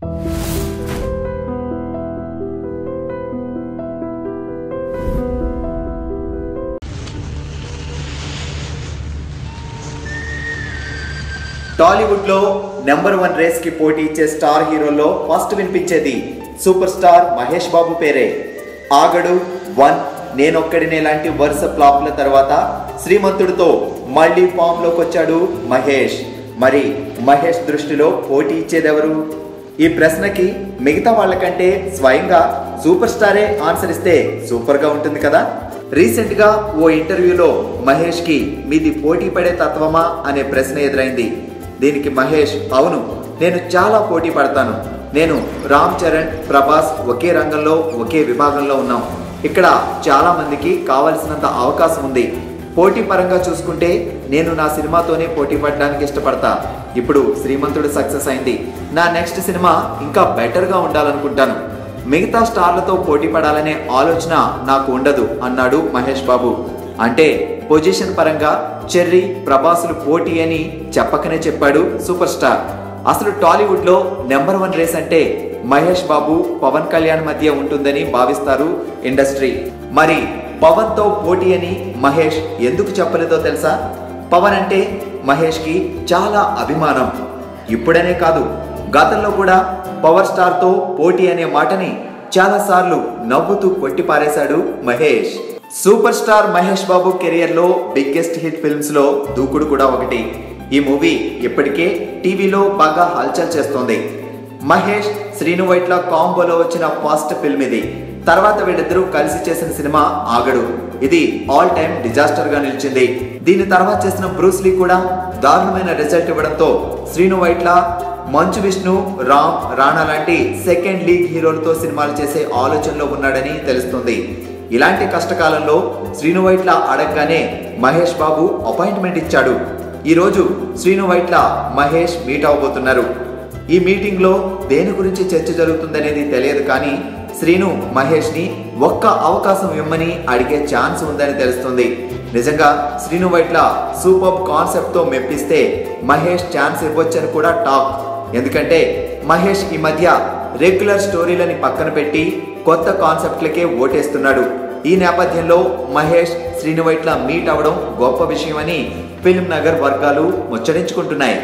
టాలీవుడ్ లో number one race కి పోటీ ఇచ్చే స్టార్ హీరోల్లో ఫస్ట్ వినిపించేది సూపర్ స్టార్ మహేష్ బాబు పేరే ఆగడు వన్ నేనొక్కడినే లాంటి వరుస ఫ్లాప్ల తర్వాత శ్రీమంతుడితో మళ్ళీ ఫామ్ లోకి వచ్చాడు మహేష్ మరి మహేష్ దృష్టిలో పోటీ ఇచ్చేదెవరు ఈ ప్రశ్నకి మిగతా వాళ్ళకంటే స్వయంగా సూపర్ స్టారే ఆన్సర్ ఇస్తే సూపర్ గా ఉంటుంది కదా రీసెంట్ గా ఓ ఇంటర్వ్యూలో మహేష్ కి మీది పోటీ పడే తత్వమా అనే ప్రశ్న ఎదురైంది దీనికి మహేష్ అవును నేను చాలా పోటీ పడతాను నేను రామ్ చరణ్ ప్రభాస్ ఒకే రంగంలో ఒకే విభాగంలో ఉన్నాం ఇక్కడ చాలా మందికి కావలసినంత అవకాశం ఉంది పోటీ పరంగా చూసుకుంటే నేను నా సినిమాతోనే పోటీ పడడానికి ఇష్టపడతా ఇప్పుడు శ్రీమంతుడు సక్సెస్ అయింది నా నెక్స్ట్ సినిమా ఇంకా బెటర్గా ఉండాలనుకుంటాను మిగతా స్టార్లతో పోటీ పడాలనే ఆలోచన నాకు ఉండదు అన్నాడు మహేష్ బాబు అంటే పొజిషన్ పరంగా చెర్రీ ప్రభాసులు పోటీ అని చెప్పకనే చెప్పాడు సూపర్ స్టార్ అసలు టాలీవుడ్ లో నెంబర్ వన్ రేస్ అంటే మహేష్ బాబు పవన్ కళ్యాణ్ మధ్య ఉంటుందని భావిస్తారు ఇండస్ట్రీ మరి పవన్ తో పోటీ అని మహేష్ ఎందుకు చెప్పలేదో తెలుసా పవన్ అంటే మహేష్ కి చాలా అభిమానం ఇప్పుడనే కాదు గతంలో కూడా పవర్ స్టార్ తో పోటీ అనే మాటని చాలా సార్లు నవ్వుతూ కొట్టి పారేశాడు Mahesh super star Mahesh Babu career లో బిగ్గెస్ట్ హిట్ ఫిల్మ్స్ లో దూకుడు కూడా ఒకటి ఈ మూవీ ఇప్పటికే టీవీలో బాగా హల్చల్ చేస్తోంది మహేష్ శ్రీను వైట్ల కాంబోలో వచ్చిన ఫస్ట్ ఫిల్మ్ ఇది తర్వాత వీళ్ళిద్దరూ కలిసి చేసిన సినిమా ఆగడు ఇది ఆల్ టైమ్ డిజాస్టర్ గా నిలిచింది దీని తర్వాత చేసిన బ్రూస్లీ కూడా దారుణమైన రిజల్ట్ ఇవ్వడంతో శ్రీను వైట్ల మంచు విష్ణు రామ్ రాణా లాంటి సెకండ్ లీగ్ హీరోలతో సినిమాలు చేసే ఆలోచనలో ఉన్నాడని తెలుస్తుంది ఇలాంటి కష్టకాలంలో శ్రీను వైట్ల అడగగానే మహేష్ బాబు అపాయింట్మెంట్ ఇచ్చాడు ఈరోజు శ్రీను వైట్ల మహేష్ మీట్ అవబోతున్నారు ఈ మీటింగ్ లో దేని గురించి చర్చ జరుగుతుందనేది తెలియదు కానీ శ్రీను మహేష్ ని ఒక్క అవకాశం ఇమ్మని అడిగే ఛాన్స్ ఉందని తెలుస్తుంది నిజంగా శ్రీను వైట్ల సూపర్ కాన్సెప్ట్ తో మెప్పిస్తే మహేష్ ఛాన్స్ ఇవ్వొచ్చని కూడా టాక్ ఎందుకంటే మహేష్ ఈ మధ్య రెగ్యులర్ స్టోరీలని పక్కన పెట్టి కొత్త కాన్సెప్ట్లకే ఓటేస్తున్నాడు ఈ నేపథ్యంలో మహేష్ శ్రీను వైట్ల మీట్ అవడం గొప్ప విషయమని ఫిల్మ్ నగర్ వర్గాలు ముచ్చరించుకుంటున్నాయి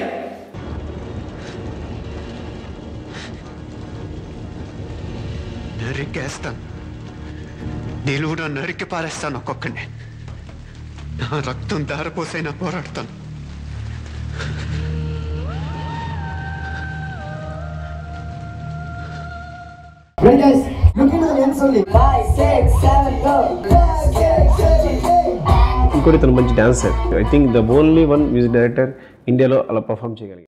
నరికేస్తాను నిలువున నరికి పారేస్తాను ఒక్కొక్కడిని నా రక్తం దారపోసైనా పోరాడతాను Ready guys, look into the lens only. Five, six, seven, go. Five, six, seven, eight. ఇంకోటి తను మంచి dancer I think the only one music director ఇండియాలో అలా పర్ఫామ్ చేయగలిగారు